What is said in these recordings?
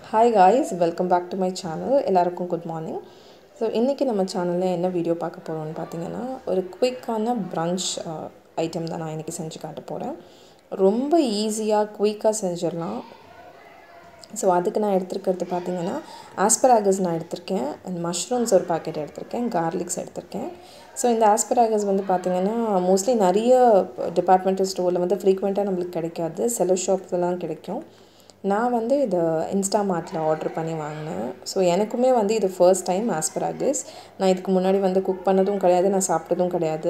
hi guys welcome back to my channel எல்லாருக்கும் good morning so இன்றைக்கி நம்ம சேனலில் என்ன வீடியோ பார்க்க போகிறோம்னு பார்த்தீங்கன்னா ஒரு குயிக்கான ப்ரன்ச் ஐட்டம் தான் நான் இன்றைக்கி செஞ்சு காட்ட போகிறேன் ரொம்ப ஈஸியாக குயிக்காக செஞ்சிடலாம் ஸோ அதுக்கு நான் எடுத்துருக்கிறது பார்த்தீங்கன்னா ஆஸ்பராகஸ் நான் எடுத்திருக்கேன் அண்ட் மஷ்ரூம்ஸ் ஒரு பாக்கெட் எடுத்திருக்கேன் கார்லிக்ஸ் எடுத்திருக்கேன் ஸோ இந்த ஆஸ்பராகஸ் வந்து பார்த்திங்கன்னா மோஸ்ட்லி நிறைய டிபார்ட்மெண்டல் ஸ்டோரில் வந்து ஃப்ரீக்வெண்ட்டாக நம்மளுக்கு கிடைக்காது செலோ ஷாப்லலாம் கிடைக்கும் நான் வந்து இதை இன்ஸ்டாமார்ட்டில் ஆர்டர் பண்ணி வாங்கினேன் ஸோ எனக்குமே வந்து இது ஃபர்ஸ்ட் டைம் ஆஸ்பராகஸ் நான் இதுக்கு முன்னாடி வந்து குக் பண்ணதும் கிடையாது நான் சாப்பிட்டதும் கிடையாது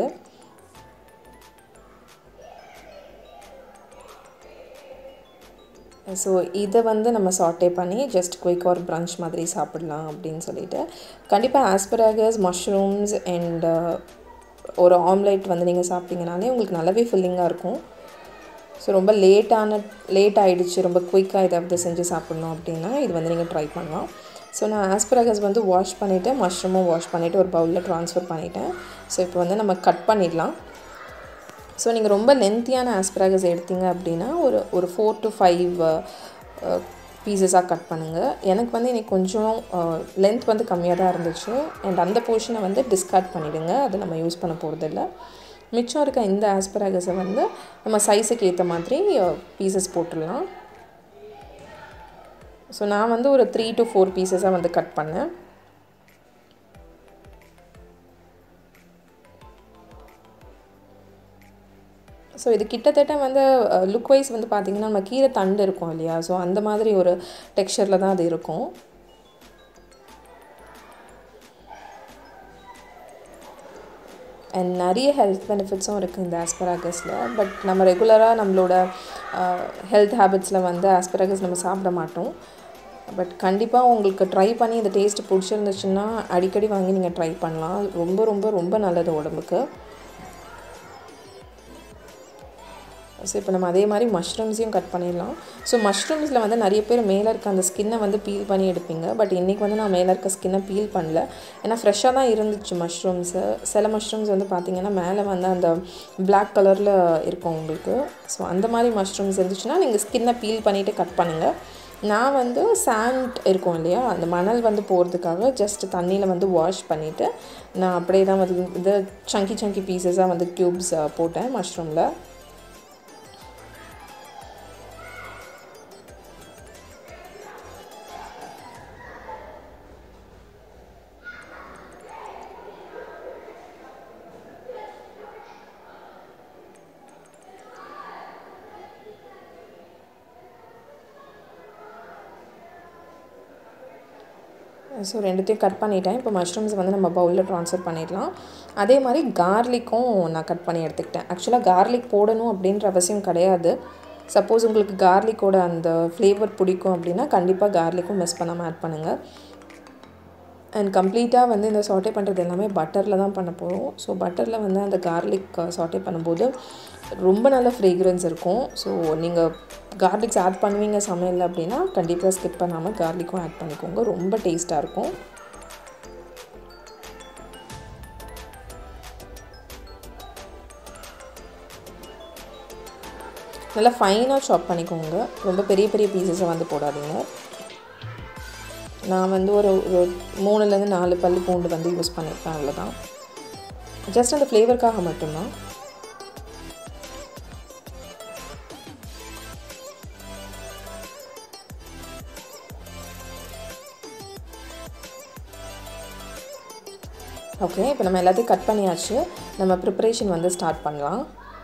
ஸோ இதை வந்து நம்ம சாட்டே பண்ணி ஜஸ்ட் குயிக் ஒரு ப்ரன்ச் மாதிரி சாப்பிடலாம் அப்படின்னு சொல்லிட்டு கண்டிப்பாக ஆஸ்பராகஸ் மஷ்ரூம்ஸ் அண்ட் ஒரு ஆம்லேட் வந்து நீங்கள் சாப்பிட்டீங்கனாலே உங்களுக்கு நல்லாவே ஃபில்லிங்காக இருக்கும் ஸோ ரொம்ப லேட்டான லேட் ஆகிடுச்சு ரொம்ப குயிக்காக ஏதாவது செஞ்சு சாப்பிட்ணும் அப்படின்னா இது வந்து நீங்கள் ட்ரை பண்ணலாம் ஸோ நான் ஆஸ்பராகஸ் வந்து வாஷ் பண்ணிவிட்டு மஷ்ரூமும் வாஷ் பண்ணிவிட்டு ஒரு பவுலில் ட்ரான்ஸ்ஃபர் பண்ணிட்டேன் ஸோ இப்போ வந்து நம்ம கட் பண்ணிடலாம் ஸோ நீங்கள் ரொம்ப லென்த்தியான ஆஸ்பராகஸ் எடுத்தீங்க அப்படின்னா ஒரு ஒரு ஃபோர் டு ஃபைவ் பீசஸாக கட் பண்ணுங்கள் எனக்கு வந்து இன்றைக்கி கொஞ்சம் லென்த் வந்து கம்மியாக தான் இருந்துச்சு அண்ட் அந்த போர்ஷனை வந்து டிஸ்கார்ட் பண்ணிவிடுங்க அதை நம்ம யூஸ் பண்ண போகிறதில்ல மிச்சம் இருக்க இந்த ஆஸ்பராகஸை வந்து நம்ம சைஸுக்கு ஏற்ற மாதிரி பீசஸ் போட்டுடலாம் ஸோ நான் வந்து ஒரு த்ரீ டு ஃபோர் பீசஸாக வந்து கட் பண்ணேன் ஸோ இது கிட்டத்தட்ட வந்து லுக் வைஸ் வந்து பார்த்திங்கன்னா நம்ம கீரை தண்டு இருக்கும் இல்லையா ஸோ அந்த மாதிரி ஒரு டெக்ஸ்சரில் தான் அது இருக்கும் அண்ட் நிறைய ஹெல்த் பெனிஃபிட்ஸும் இருக்குது இந்த ஆஸ்பராகஸில் பட் நம்ம ரெகுலராக நம்மளோட ஹெல்த் ஹேபிட்ஸில் வந்து ஆஸ்பராகஸ் நம்ம சாப்பிட மாட்டோம் பட் கண்டிப்பாக உங்களுக்கு ட்ரை பண்ணி இந்த டேஸ்ட் பிடிச்சிருந்துச்சுன்னா அடிக்கடி வாங்கி நீங்கள் ட்ரை பண்ணலாம் ரொம்ப ரொம்ப ரொம்ப நல்லது உடம்புக்கு ஸோ இப்போ நம்ம அதே மாதிரி மஷ்ரூம்ஸையும் கட் பண்ணிடலாம் ஸோ மஷ்ரூம்ஸில் வந்து நிறைய பேர் மேலே இருக்க அந்த ஸ்கின்னை வந்து பீல் பண்ணி எடுப்பீங்க பட் இன்றைக்கி வந்து நான் மேலே இருக்க ஸ்கின்னை பீல் பண்ணல ஏன்னா ஃப்ரெஷ்ஷாக தான் இருந்துச்சு மஷ்ரூம்ஸு சில மஷ்ரூம்ஸ் வந்து பார்த்திங்கன்னா மேலே வந்து அந்த பிளாக் கலரில் இருக்கும் உங்களுக்கு ஸோ அந்த மாதிரி மஷ்ரூம்ஸ் இருந்துச்சுன்னா நீங்கள் ஸ்கின்னை பீல் பண்ணிவிட்டு கட் பண்ணுங்கள் நான் வந்து சாண்ட் இருக்கும் இல்லையா அந்த மணல் வந்து போகிறதுக்காக ஜஸ்ட் தண்ணியில் வந்து வாஷ் பண்ணிவிட்டு நான் அப்படியே தான் வந்து இது சங்கி சங்கி பீசஸாக வந்து க்யூப்ஸ் போட்டேன் மஷ்ரூமில் ஸோ ரெண்டுத்தையும் கட் பண்ணிட்டேன் இப்போ மஷ்ரூம்ஸ் வந்து நம்ம பவுலில் ட்ரான்ஸ்ஃபர் பண்ணிடலாம் அதே மாதிரி கார்லிக்கும் நான் கட் பண்ணி எடுத்துக்கிட்டேன் ஆக்சுவலாக கார்லிக் போடணும் அப்படின்ற அவசியம் கிடையாது சப்போஸ் உங்களுக்கு கார்லிக்கோட அந்த ஃப்ளேவர் பிடிக்கும் அப்படின்னா கண்டிப்பாக கார்லிக்கும் மிஸ் பண்ணாமல் ஆட் பண்ணுங்கள் அண்ட் கம்ப்ளீட்டாக வந்து இந்த சாட்டே பண்ணுறது எல்லாமே பட்டரில் தான் பண்ண போகிறோம் ஸோ பட்டரில் வந்து அந்த கார்லிக் சாட்டே பண்ணும்போது ரொம்ப நல்ல ஃப்ரேக்ரன்ஸ் இருக்கும் ஸோ நீங்கள் கார்லிக்ஸ் ஆட் பண்ணுவீங்க சமையல் அப்படின்னா கண்டிப்பாக ஸ்கிப் பண்ணாமல் கார்லிக்கும் ஆட் பண்ணிக்கோங்க ரொம்ப டேஸ்ட்டாக இருக்கும் நல்லா ஃபைனாக சாப் பண்ணிக்கோங்க ரொம்ப பெரிய பெரிய பீசஸை வந்து போடாதீங்க நான் வந்து ஒரு ஒரு மூணுலேருந்து நாலு பல் பூண்டு வந்து யூஸ் பண்ணியிருப்பேன் அவ்வளோதான் ஜஸ்ட் அந்த ஃப்ளேவருக்காக மட்டும்தான் ஓகே இப்போ நம்ம எல்லாத்தையும் கட் பண்ணியாச்சு நம்ம ப்ரிப்பரேஷன் வந்து ஸ்டார்ட் பண்ணலாம்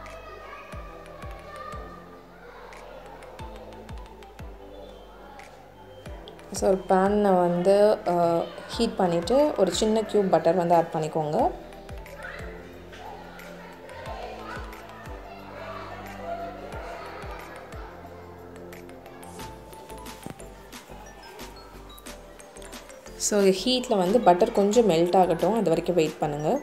ஸோ ஒரு பேனை வந்து ஹீட் பண்ணிவிட்டு ஒரு சின்ன க்யூப் பட்டர் வந்து ஆட் பண்ணிக்கோங்க ஸோ ஹீட்டில் வந்து பட்டர் கொஞ்சம் மெல்ட் ஆகட்டும் அது வரைக்கும் வெயிட் பண்ணுங்கள்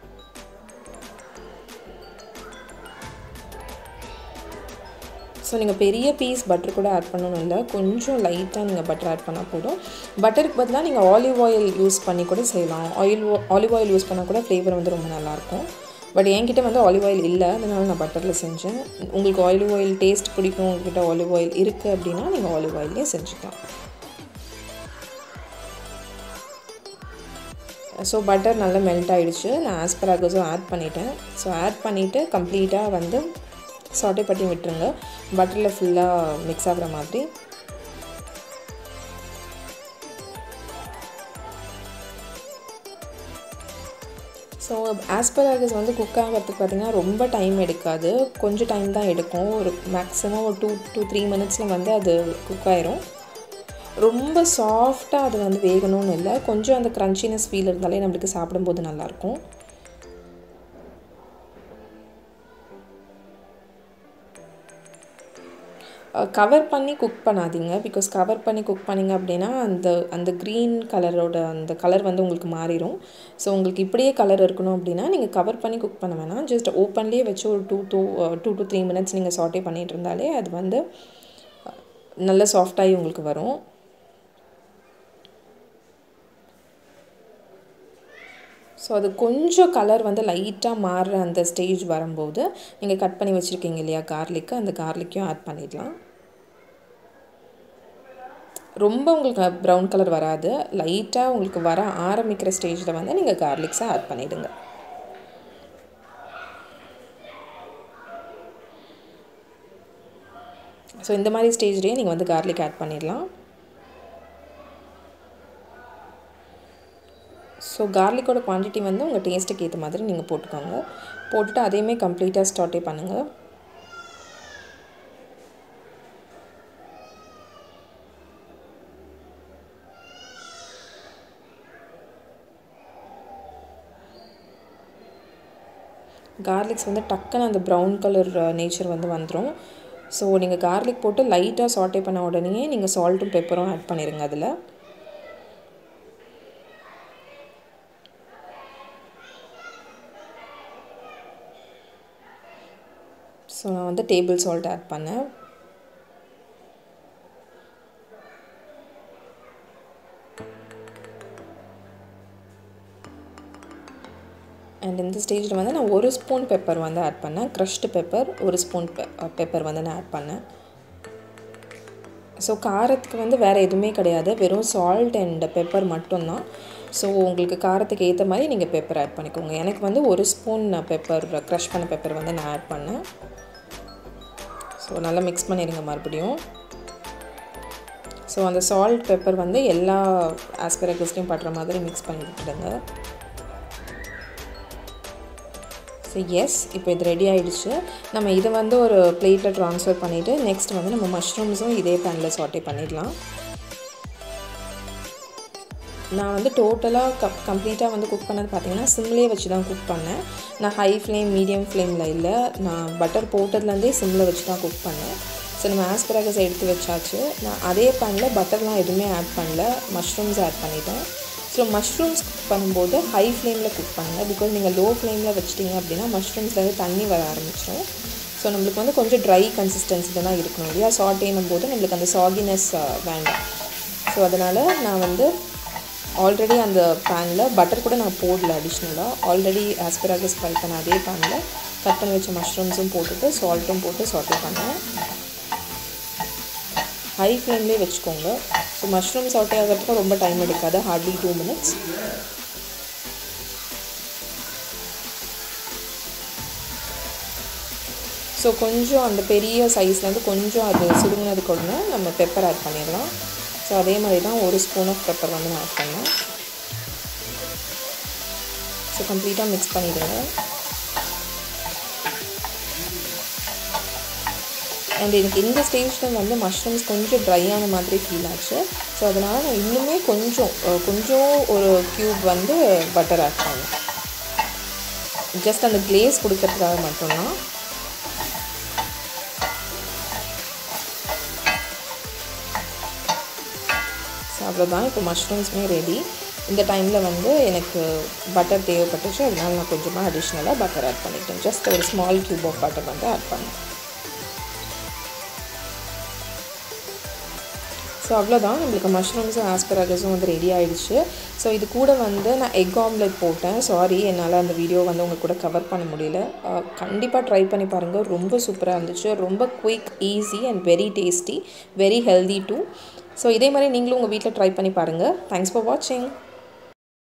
ஸோ நீங்கள் பெரிய பீஸ் பட்டர் கூட ஆட் பண்ணணும் இல்லை கொஞ்சம் லைட்டாக நீங்கள் பட்டர் ஆட் பண்ணால் போதும் பட்டருக்கு பதிலாக நீங்கள் ஆலிவ் ஆயில் யூஸ் பண்ணி கூட செய்யலாம் ஆயில் ஆலிவ் ஆயில் யூஸ் பண்ணால் கூட ஃப்ளேவர் வந்து ரொம்ப நல்லாயிருக்கும் பட் என்கிட்ட வந்து ஆலிவ் ஆயில் இல்லை அதனால நான் பட்டரில் செஞ்சேன் உங்களுக்கு ஆலிவ் ஆயில் டேஸ்ட் பிடிக்கும் உங்ககிட்ட ஆலிவ் ஆயில் இருக்குது அப்படின்னா நீங்கள் ஆலிவ் ஆயிலே செஞ்சுக்கலாம் ஸோ பட்டர் நல்லா மெல்ட் ஆகிடுச்சு நான் ஆஸ்பராகஸும் ஆட் பண்ணிட்டேன் ஸோ ஆட் பண்ணிவிட்டு கம்ப்ளீட்டாக வந்து சாட்டே பண்ணி விட்டுருங்க பட்டரில் ஃபுல்லாக மிக்ஸ் ஆகிற மாதிரி ஸோ ஆஸ்பராகஸ் வந்து குக் ஆகிறதுக்கு பார்த்திங்கன்னா ரொம்ப டைம் எடுக்காது கொஞ்சம் டைம் தான் எடுக்கும் ஒரு மேக்ஸிமம் ஒரு டூ டூ த்ரீ மினிட்ஸில் வந்து அது குக் ஆயிரும் ரொம்ப சாஃப்டாக அது வந்து வேகணும்னு இல்லை கொஞ்சம் அந்த க்ரன்ச்சினஸ் ஃபீல் இருந்தாலே நம்மளுக்கு சாப்பிடும்போது நல்லாயிருக்கும் கவர் பண்ணி குக் பண்ணாதீங்க பிகாஸ் கவர் பண்ணி குக் பண்ணிங்க அப்படின்னா அந்த அந்த க்ரீன் கலரோட அந்த கலர் வந்து உங்களுக்கு மாறிடும் ஸோ உங்களுக்கு இப்படியே கலர் இருக்கணும் அப்படின்னா நீங்கள் கவர் பண்ணி குக் பண்ண வேணாம் ஜஸ்ட் ஓப்பன்லேயே வச்சு ஒரு two two two to three minutes நீங்கள் சாட்டே பண்ணிகிட்டு இருந்தாலே அது வந்து நல்ல சாஃப்டாகி உங்களுக்கு வரும் ஸோ அது கொஞ்சம் கலர் வந்து லைட்டாக மாறுற அந்த ஸ்டேஜ் வரும்போது நீங்கள் கட் பண்ணி வச்சுருக்கீங்க இல்லையா கார்லிக்கு அந்த கார்லிக்கையும் ஆட் பண்ணிடலாம் ரொம்ப உங்களுக்கு ப்ரௌன் கலர் வராது லைட்டாக உங்களுக்கு வர ஆரம்பிக்கிற ஸ்டேஜில் வந்து நீங்கள் கார்லிக்ஸை ஆட் பண்ணிவிடுங்க ஸோ இந்த மாதிரி ஸ்டேஜ்லேயே நீங்கள் வந்து கார்லிக் ஆட் பண்ணிடலாம் ஸோ கார்லிக்கோட குவான்டிட்டி வந்து உங்கள் டேஸ்ட்டுக்கு ஏற்ற மாதிரி நீங்கள் போட்டுக்கோங்க போட்டுட்டு அதையுமே கம்ப்ளீட்டாக ஸ்டார்ட்டே பண்ணுங்கள் கார்லிக்ஸ் வந்து டக்குன்னு அந்த ப்ரௌன் கலர் நேச்சர் வந்து வந்துடும் ஸோ நீங்கள் கார்லிக் போட்டு லைட்டாக சாட்டே பண்ண உடனே நீங்கள் சால்ட்டும் பெப்பரும் ஆட் பண்ணிடுங்க அதில் ஸோ நான் வந்து டேபிள் சால்ட் ஆட் பண்ணேன் அண்ட் இந்த ஸ்டேஜில் வந்து நான் ஒரு ஸ்பூன் பெப்பர் வந்து ஆட் பண்ணேன் க்ரஷ்டு பெப்பர் ஒரு ஸ்பூன் பெப்பர் வந்து நான் ஆட் பண்ணேன் ஸோ காரத்துக்கு வந்து வேறு எதுவுமே கிடையாது வெறும் சால்ட் அண்ட் பெப்பர் மட்டும்தான் ஸோ உங்களுக்கு காரத்துக்கு ஏற்ற மாதிரி நீங்கள் பெப்பர் ஆட் பண்ணிக்கோங்க எனக்கு வந்து ஒரு ஸ்பூன் பெப்பர் க்ரஷ் பண்ண பெப்பர் வந்து நான் ஆட் பண்ணேன் ஸோ நல்லா மிக்ஸ் பண்ணிடுங்க மறுபடியும் ஸோ அந்த சால்ட் பெப்பர் வந்து எல்லா ஆஸ்பரகஸ்லையும் படுற மாதிரி மிக்ஸ் பண்ணி விட்டுடுங்க ஸோ எஸ் இப்போ இது ரெடி ஆகிடுச்சு நம்ம இதை வந்து ஒரு பிளேட்டில் ட்ரான்ஸ்ஃபர் பண்ணிவிட்டு நெக்ஸ்ட் வந்து நம்ம மஷ்ரூம்ஸும் இதே பேனில் சாட்டே பண்ணிடலாம் நான் வந்து டோட்டலாக க கம்ப்ளீட்டாக வந்து குக் பண்ணது பார்த்தீங்கன்னா சிம்லேயே வச்சு தான் குக் பண்ணேன் நான் ஹை ஃப்ளேம் மீடியம் ஃப்ளேமில் இல்லை நான் பட்டர் போட்டதுலேருந்தே சிம்மில் வச்சு தான் குக் பண்ணேன் ஸோ நம்ம ஆஸ்பராகஸ் எடுத்து வச்சாச்சு நான் அதே பேனில் பட்டர்லாம் எதுவுமே ஆட் பண்ணல மஷ்ரூம்ஸ் ஆட் பண்ணிட்டேன் ஸோ மஷ்ரூம்ஸ் குக் பண்ணும்போது ஹை ஃப்ளேமில் குக் பண்ணுங்கள் பிகாஸ் நீங்கள் லோ ஃப்ளேமில் வச்சிட்டிங்க அப்படின்னா மஷ்ரூம்ஸ்லேருந்து தண்ணி வர ஆரம்பிச்சிடும் ஸோ நம்மளுக்கு வந்து கொஞ்சம் ட்ரை கன்சிஸ்டன்சியில் தான் இருக்கணும் இல்லையா சாட்டேனும் போது நம்மளுக்கு அந்த சாகினஸ் வேண்டாம் ஸோ அதனால் நான் வந்து ஆல்ரெடி அந்த பேனில் பட்டர் கூட நான் போடல அடிஷ்னலாக ஆல்ரெடி ஆஸ்பராகஸ் ஃப்ரை பண்ண அதே பேனில் கட் பண்ணி வச்ச மஷ்ரூம்ஸும் போட்டுட்டு சால்ட்டும் போட்டு சாட்டே பண்ணேன் ஹை ஃப்ளேம்லேயே வச்சுக்கோங்க ஸோ மஷ்ரூம் சாட்டே ஆகிறதுக்கும் ரொம்ப டைம் எடுக்காது ஹார்ட்லி டூ மினிட்ஸ் ஸோ கொஞ்சம் அந்த பெரிய சைஸ்லேருந்து கொஞ்சம் அது சுருங்கினதுக்கு உடனே நம்ம பெப்பர் ஆட் பண்ணிடலாம் ஸோ அதே மாதிரி தான் ஒரு ஸ்பூன் ஆஃப் பெப்பர் வந்து நான் ஆட் பண்ணேன் ஸோ கம்ப்ளீட்டாக மிக்ஸ் பண்ணிவிடுங்க அண்ட் எனக்கு இந்த ஸ்டேஜில் வந்து மஷ்ரூம்ஸ் கொஞ்சம் ட்ரையான மாதிரி ஃபீல் ஆச்சு ஸோ அதனால் நான் இன்னுமே கொஞ்சம் கொஞ்சம் ஒரு க்யூப் வந்து பட்டர் ஆட் பண்ணேன் ஜஸ்ட் அந்த கிளேஸ் கொடுக்கறதுக்காக மட்டும்தான் ஸோ அவ்வளோதான் இப்போ மஷ்ரூம்ஸுமே ரெடி இந்த டைமில் வந்து எனக்கு பட்டர் தேவைப்பட்டுச்சு அதனால நான் கொஞ்சமாக அடிஷ்னலாக பட்டர் ஆட் பண்ணிட்டேன் ஜஸ்ட் ஒரு ஸ்மால் க்யூப் ஆஃப் பட்டர் வந்து ஆட் பண்ணேன் ஸோ அவ்வளோதான் நம்மளுக்கு மஷ்ரூம்ஸும் ஆஸ்பராகஸும் வந்து ரெடி ஆகிடுச்சு ஸோ இது கூட வந்து நான் எக் ஆம்லெட் போட்டேன் சாரி என்னால் அந்த வீடியோ வந்து உங்கள் கூட கவர் பண்ண முடியல கண்டிப்பாக ட்ரை பண்ணி பாருங்கள் ரொம்ப சூப்பராக இருந்துச்சு ரொம்ப quick easy and very tasty very healthy too so இதே மாதிரி நீங்களும் உங்கள் வீட்டில் ட்ரை பண்ணி பாருங்கள் தேங்க்ஸ் ஃபார் வாட்சிங்